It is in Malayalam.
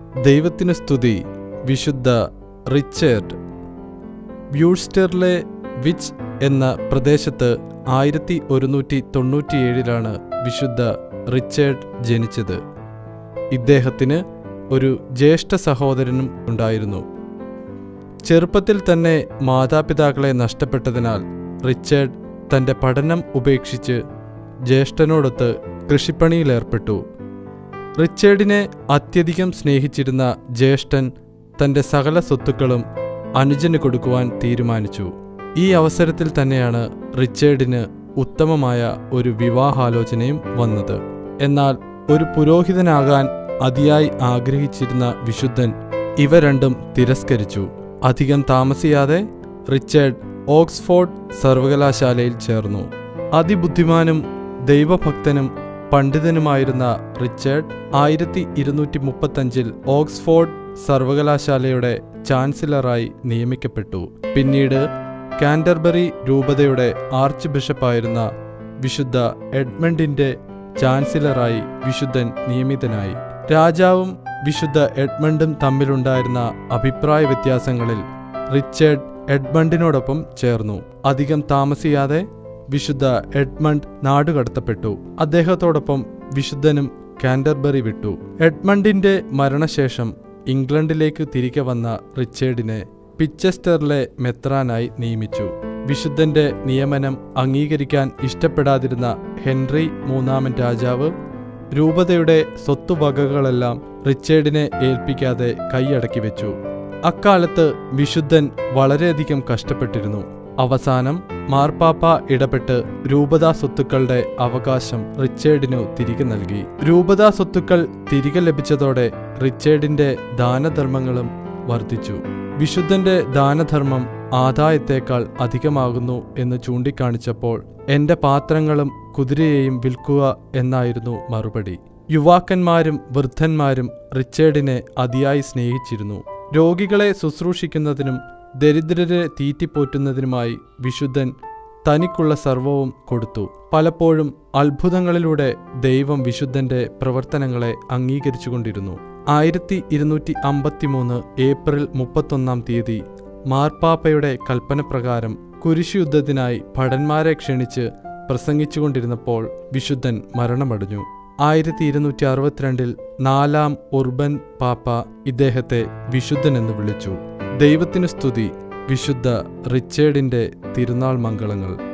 ദൈവത്തിനു സ്തുതി വിശുദ്ധ റിച്ചേർഡ് ബ്യൂൾസ്റ്ററിലെ വിച്ച് എന്ന പ്രദേശത്ത് ആയിരത്തി ഒരുന്നൂറ്റി തൊണ്ണൂറ്റിയേഴിലാണ് വിശുദ്ധ റിച്ചേർഡ് ജനിച്ചത് ഇദ്ദേഹത്തിന് ഒരു ജ്യേഷ്ഠ സഹോദരനും ഉണ്ടായിരുന്നു ചെറുപ്പത്തിൽ തന്നെ മാതാപിതാക്കളെ നഷ്ടപ്പെട്ടതിനാൽ റിച്ചേർഡ് തൻ്റെ പഠനം ഉപേക്ഷിച്ച് ജ്യേഷ്ഠനോടൊത്ത് കൃഷിപ്പണിയിലേർപ്പെട്ടു റിച്ചേർഡിനെ അത്യധികം സ്നേഹിച്ചിരുന്ന ജ്യേഷ്ഠൻ തൻ്റെ സകല സ്വത്തുക്കളും അനുജന് കൊടുക്കുവാൻ തീരുമാനിച്ചു ഈ അവസരത്തിൽ തന്നെയാണ് റിച്ചേർഡിന് ഉത്തമമായ ഒരു വിവാഹാലോചനയും വന്നത് എന്നാൽ ഒരു പുരോഹിതനാകാൻ അതിയായി ആഗ്രഹിച്ചിരുന്ന വിശുദ്ധൻ ഇവ രണ്ടും തിരസ്കരിച്ചു അധികം താമസിയാതെ റിച്ചേർഡ് ഓക്സ്ഫോർഡ് സർവകലാശാലയിൽ ചേർന്നു അതിബുദ്ധിമാനും ദൈവഭക്തനും പണ്ഡിതനുമായിരുന്ന റിച്ചേർഡ് ആയിരത്തി ഇരുന്നൂറ്റി മുപ്പത്തഞ്ചിൽ ഓക്സ്ഫോർഡ് സർവകലാശാലയുടെ ചാൻസലറായി നിയമിക്കപ്പെട്ടു പിന്നീട് കാൻഡർബറി രൂപതയുടെ ആർച്ച് ബിഷപ്പായിരുന്ന വിശുദ്ധ എഡ്മണ്ടിന്റെ ചാൻസലറായി വിശുദ്ധൻ നിയമിതനായി രാജാവും വിശുദ്ധ എഡ്മണ്ടും തമ്മിലുണ്ടായിരുന്ന അഭിപ്രായ വ്യത്യാസങ്ങളിൽ റിച്ചേർഡ് എഡ്മണ്ടിനോടൊപ്പം ചേർന്നു അധികം താമസിയാതെ വിശുദ്ധ എഡ്മണ്ട് നാടുകടത്തപ്പെട്ടു അദ്ദേഹത്തോടൊപ്പം വിശുദ്ധനും കാൻഡർബറി വിട്ടു എഡ്മണ്ടിന്റെ മരണശേഷം ഇംഗ്ലണ്ടിലേക്ക് തിരികെ വന്ന റിച്ചേർഡിനെ പിച്ചസ്റ്ററിലെ മെത്രാനായി നിയമിച്ചു വിശുദ്ധന്റെ നിയമനം അംഗീകരിക്കാൻ ഇഷ്ടപ്പെടാതിരുന്ന ഹെൻറി മൂന്നാമൻ രാജാവ് രൂപതയുടെ സ്വത്തുവകകളെല്ലാം റിച്ചേർഡിനെ ഏൽപ്പിക്കാതെ കൈയടക്കി വെച്ചു അക്കാലത്ത് വിശുദ്ധൻ വളരെയധികം കഷ്ടപ്പെട്ടിരുന്നു അവസാനം മാർപ്പാപ്പ ഇടപെട്ട് രൂപതാ സ്വത്തുക്കളുടെ അവകാശം റിച്ചേർഡിനു തിരികെ നൽകി രൂപതാ സ്വത്തുക്കൾ തിരികെ ലഭിച്ചതോടെ റിച്ചേർഡിന്റെ ദാനധർമ്മങ്ങളും വർദ്ധിച്ചു വിശുദ്ധന്റെ ദാനധർമ്മം ആദായത്തേക്കാൾ അധികമാകുന്നു എന്ന് ചൂണ്ടിക്കാണിച്ചപ്പോൾ എന്റെ പാത്രങ്ങളും കുതിരയെയും വിൽക്കുക എന്നായിരുന്നു മറുപടി യുവാക്കന്മാരും വൃദ്ധന്മാരും റിച്ചേർഡിനെ അതിയായി സ്നേഹിച്ചിരുന്നു രോഗികളെ ശുശ്രൂഷിക്കുന്നതിനും ദരിദ്രരെ തീറ്റിപ്പോറ്റുന്നതിനുമായി വിശുദ്ധൻ തനിക്കുള്ള സർവവും കൊടുത്തു പലപ്പോഴും അത്ഭുതങ്ങളിലൂടെ ദൈവം വിശുദ്ധന്റെ പ്രവർത്തനങ്ങളെ അംഗീകരിച്ചുകൊണ്ടിരുന്നു ആയിരത്തി ഇരുന്നൂറ്റി അമ്പത്തിമൂന്ന് ഏപ്രിൽ മുപ്പത്തൊന്നാം തീയതി മാർപ്പാപ്പയുടെ കൽപ്പനപ്രകാരം കുരിശുയുദ്ധത്തിനായി ഭടന്മാരെ ക്ഷണിച്ച് പ്രസംഗിച്ചുകൊണ്ടിരുന്നപ്പോൾ വിശുദ്ധൻ മരണമടഞ്ഞു ആയിരത്തി ഇരുന്നൂറ്റി അറുപത്തിരണ്ടിൽ നാലാം ഉർബൻ പാപ്പ ഇദ്ദേഹത്തെ വിശുദ്ധനെന്ന് വിളിച്ചു ദൈവത്തിനു സ്തുതി വിശുദ്ധ റിച്ചേർഡിന്റെ തിരുനാൾ മംഗളങ്ങൾ